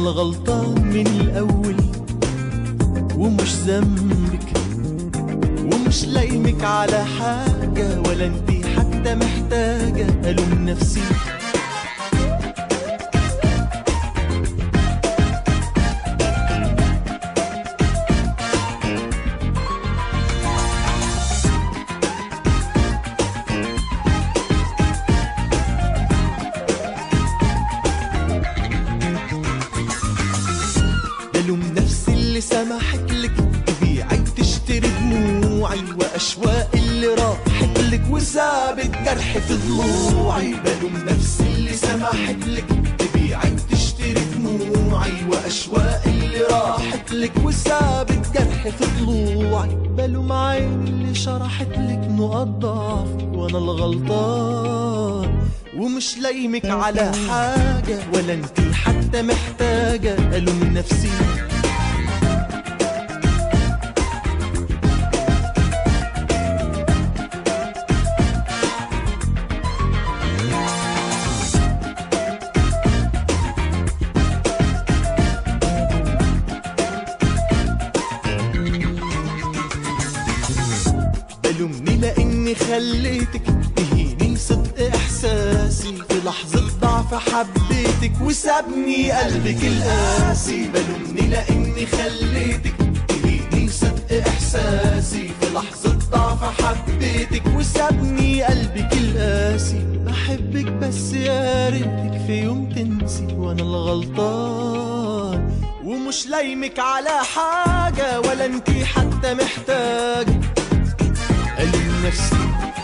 الغلطان من الأول ومش ذنبك ومش لايمك على حاجة ولا انتي حتى محتاجة ألوم نفسي بلوم نفسي اللي سمحت لك تبيعي تشتري دموعي واشواق اللي راحت لك وسابت جرح في ضلوعي بلوم نفسي اللي سمحت لك تبيعي تشتري دموعي واشواق اللي راحت لك وسابت جرح في ضلوعي بلوم عيني اللي شرحت لك نقط ضعفي وانا الغلطان ومش لايمك على حاجة ولا انتي حتى محتاجة ألوم نفسي بلومني لاني خليتك تهيني صدق احساسي في لحظة ضعف حبيتك وسابني قلبك القاسي بلومني لاني خليتك تهيني صدق احساسي في لحظة ضعف حبيتك وسابني قلبك القاسي بحبك بس يا ريتك في يوم تنسي وانا الغلطان ومش لايمك على حاجة ولا انتي حتى محتاجة ألم نفسي